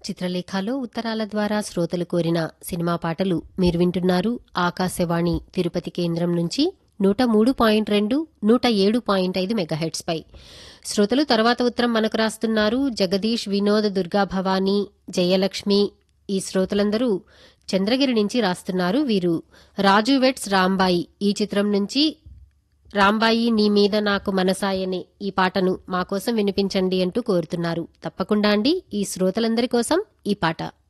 చిత్రలేఖలో ఉత్తరాల ద్వారా శ్రోతలు కోరిన సినిమా పాటలు మీరు వింటున్నారు ఆకాశవాణి తిరుపతి కేంద్రం నుంచి నూట మూడు పాయింట్ రెండు నూట ఏడు పాయింట్ ఐదు మెగాహెట్స్ పై శ్రోతలు తర్వాత ఉత్తరం మనకు రాస్తున్నారు జగదీష్ వినోద్ దుర్గా భవానీ జయలక్ష్మి ఈ శ్రోతలందరూ చంద్రగిరి నుంచి రాస్తున్నారు వీరు రాజు వెట్స్ రాంబాయి ఈ చిత్రం నుంచి రాంబాయి నీ మీద నాకు మనసాయనే ఈ పాటను మా కోసం వినిపించండి అంటూ కోరుతున్నారు తప్పకుండా అండి ఈ శ్రోతలందరి కోసం ఈ పాట